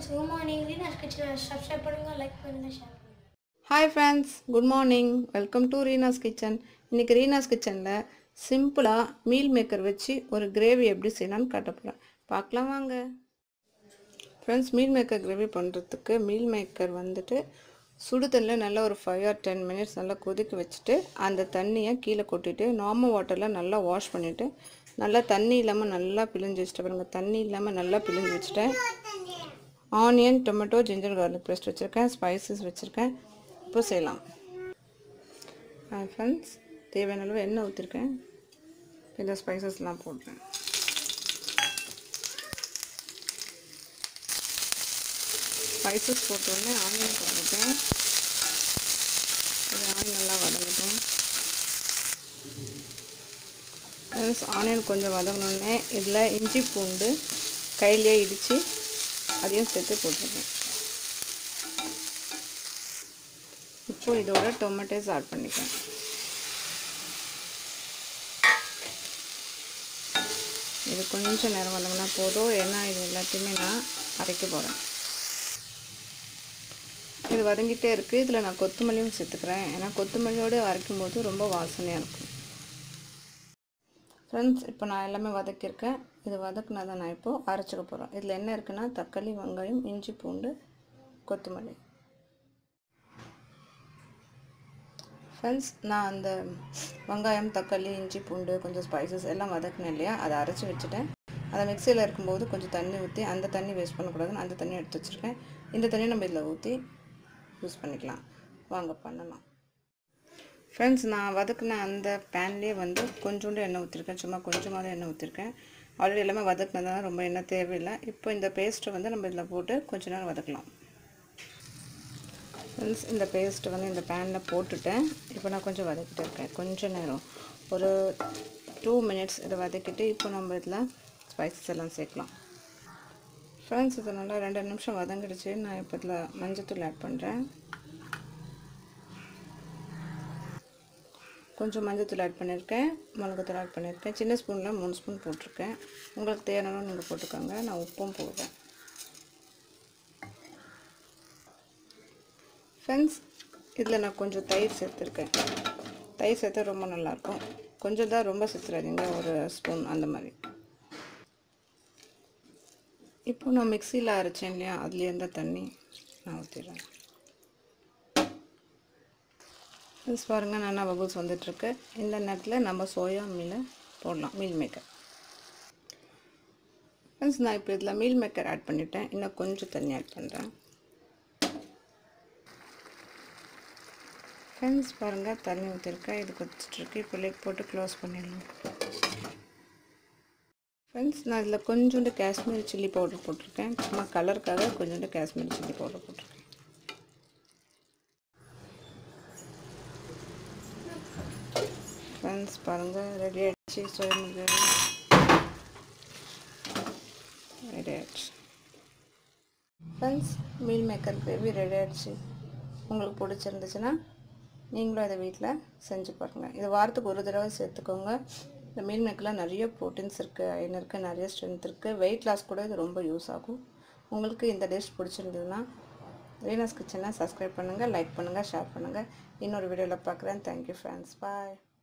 friends good morning Reenas கிச்சனை subscribe பண்ணுங்கள் like பண்ணுங்கள் ஷேர் பண்ணுங்கள் hi friends good morning welcome to Reena's kitchen இன்றைக்கி ரீனாஸ் கிச்சனில் சிம்பிளாக மீல் மேக்கர் வச்சு ஒரு கிரேவி எப்படி செய்யலாம்னு காட்ட போகிறேன் பார்க்கலாம் வாங்க ஃப்ரெண்ட்ஸ் மீல் மேக்கர் கிரேவி பண்ணுறதுக்கு மீல் மேக்கர் வந்துட்டு சுடு தண்ணியில் நல்லா ஒரு ஃபைவ் ஆர் டென் மினிட்ஸ் நல்லா கொதிக்க வச்சுட்டு அந்த தண்ணியை கீழே கொட்டிட்டு நார்மல் வாட்டரில் நல்லா வாஷ் பண்ணிவிட்டு நல்லா தண்ணி இல்லாமல் நல்லா பிழிஞ்சு வச்சுட்டு பாருங்கள் தண்ணி இல்லாமல் நல்லா பிழிஞ்சு வச்சுட்டேன் onion tomato ginger garlic paste வச்சுருக்கேன் ஸ்பைசஸ் வச்சுருக்கேன் இப்போ செய்யலாம் ஹாய் ஃப்ரெண்ட்ஸ் தேவையான அளவு எண்ணெய் ஊற்றிருக்கேன் இந்த ஸ்பைசஸ்லாம் போடுறேன் ஸ்பைசஸ் போட்டோடனே ஆனியன் போட்டுட்டேன் இது ஆனியன் நல்லா வதங்கட்டும் ஆனியன் கொஞ்சம் வதங்கினோடனே இதில் இஞ்சி பூண்டு கையிலேயே இடித்து அதையும் சேர்த்து போட்டுருக்கேன் இப்போ இதோட டொமேட்டோஸ் ஆட் பண்ணிக்கிறேன் இது கொஞ்சம் நேரம் வதங்கினா போதும் ஏன்னா இது எல்லாத்தையுமே நான் அரைக்க போகிறேன் இது வதங்கிட்டே இருக்குது இதில் நான் கொத்தமல்லியும் சேர்த்துக்கிறேன் ஏன்னா கொத்தமல்லியோடு அரைக்கும் போது ரொம்ப வாசனையாக இருக்கும் ஃப்ரெண்ட்ஸ் இப்போ நான் எல்லாமே வதக்கியிருக்கேன் இது வதக்குனா தான் நான் இப்போது அரைச்சிக்க போகிறேன் இதில் என்ன இருக்குன்னா தக்காளி வெங்காயம் இஞ்சி பூண்டு கொத்தமல்லி ஃப்ரெண்ட்ஸ் நான் அந்த வெங்காயம் தக்காளி இஞ்சி பூண்டு கொஞ்சம் ஸ்பைசஸ் எல்லாம் வதக்கினேன் இல்லையா அதை அரைச்சி வச்சுட்டேன் அதை மிக்சியில் இருக்கும்போது கொஞ்சம் தண்ணி ஊற்றி அந்த தண்ணி வேஸ்ட் பண்ணக்கூடாதுன்னு அந்த தண்ணி எடுத்து வச்சுருக்கேன் இந்த தண்ணியை நம்ம இதில் ஊற்றி யூஸ் பண்ணிக்கலாம் வாங்க பண்ணலாம் ஃப்ரெண்ட்ஸ் நான் வதக்கின அந்த பேன்லேயே வந்து கொஞ்சோண்டு எண்ணெய் ஊற்றிருக்கேன் சும்மா கொஞ்சமாக தான் எண்ணெய் ஊற்றிருக்கேன் ஆல்ரெடி எல்லாமே வதக்கினதுனால ரொம்ப எண்ணெய் தேவையில்லை இப்போ இந்த பேஸ்ட்டை வந்து நம்ம இதில் போட்டு கொஞ்ச நேரம் வதக்கலாம் ஃப்ரெண்ட்ஸ் இந்த பேஸ்ட்டை வந்து இந்த பேனில் போட்டுட்டேன் இப்போ நான் கொஞ்சம் வதக்கிட்டு இருக்கேன் கொஞ்சம் நேரம் ஒரு டூ மினிட்ஸ் இதை வதக்கிட்டு இப்போ நம்ம இதில் ஸ்பைசஸ் எல்லாம் சேர்க்கலாம் ஃப்ரெண்ட்ஸ் இது நல்லா ரெண்டு நிமிஷம் வதங்கிடுச்சு நான் இப்போ இதில் மஞ்சத்தூள் ஆட் பண்ணுறேன் கொஞ்சம் மஞ்சத்தூள் ஆட் பண்ணியிருக்கேன் மிளகுத்தூள் ஆட் பண்ணியிருக்கேன் சின்ன ஸ்பூனில் மூணு ஸ்பூன் போட்டிருக்கேன் உங்களுக்கு தேவையான நீங்கள் போட்டுக்கோங்க நான் உப்பும் போடுறேன் ஃப்ரெண்ட்ஸ் இதில் நான் கொஞ்சம் தயிர் சேர்த்துருக்கேன் தயிர் சேர்த்தா ரொம்ப நல்லாயிருக்கும் கொஞ்சம் தான் ரொம்ப சேர்த்துறாதீங்க ஒரு ஸ்பூன் அந்த மாதிரி இப்போ நான் மிக்சியில் அரைச்சேன் இல்லையா அதுலேயே இருந்த தண்ணி நான் ஊற்றிடுறேன் ஃப்ரெண்ட்ஸ் பாருங்கள் நல்லா பபுள்ஸ் வந்துட்டுருக்கு இந்த நேரத்தில் நம்ம சோயா மீலை போடலாம் மீல் மேக்கர் ஃப்ரெண்ட்ஸ் நான் இப்போ இதில் மீல் மேக்கர் ஆட் பண்ணிவிட்டேன் இன்னும் கொஞ்சம் தண்ணி ஆட் பண்ணுறேன் ஃப்ரெண்ட்ஸ் பாருங்கள் தண்ணி ஊற்றிருக்கேன் இது கொதிச்சிட்ருக்கு இப்போ லேக் போட்டு க்ளோஸ் பண்ணிடலாம் ஃப்ரெண்ட்ஸ் நான் இதில் கொஞ்சோண்டு காஷ்மீரி சில்லி பவுடர் போட்டிருக்கேன் சும்மா கலருக்காக கொஞ்சோண்டு காஷ்மீரி சில்லி பவுடர் போட்டிருக்கேன் ஃப்ரெண்ட்ஸ் பாருங்கள் ரெடி ஆகிடுச்சு சோயா மீல் ரெடி ஆகிடுச்சு friends meal maker gravy ready ஆகிடுச்சு உங்களுக்கு பிடிச்சிருந்துச்சுன்னா நீங்களும் அதை வீட்டில் செஞ்சு பாருங்கள் இது வாரத்துக்கு ஒரு தடவை சேர்த்துக்கோங்க இந்த மீல் மேக்கரில் நிறைய ப்ரோட்டீன்ஸ் இருக்குது அயன் இருக்குது நிறைய ஸ்ட்ரென்த் இருக்குது வெயிட் லாஸ் கூட இது ரொம்ப யூஸ் ஆகும் உங்களுக்கு இந்த டிஷ் பிடிச்சிருந்ததுன்னா ரீனாஸ் கிச்சனை சப்ஸ்கிரைப் பண்ணுங்கள் லைக் பண்ணுங்கள் ஷேர் பண்ணுங்கள் இன்னொரு வீடியோவில் பார்க்குறேன் தேங்க்யூ ஃப்ரெண்ட்ஸ் பாய்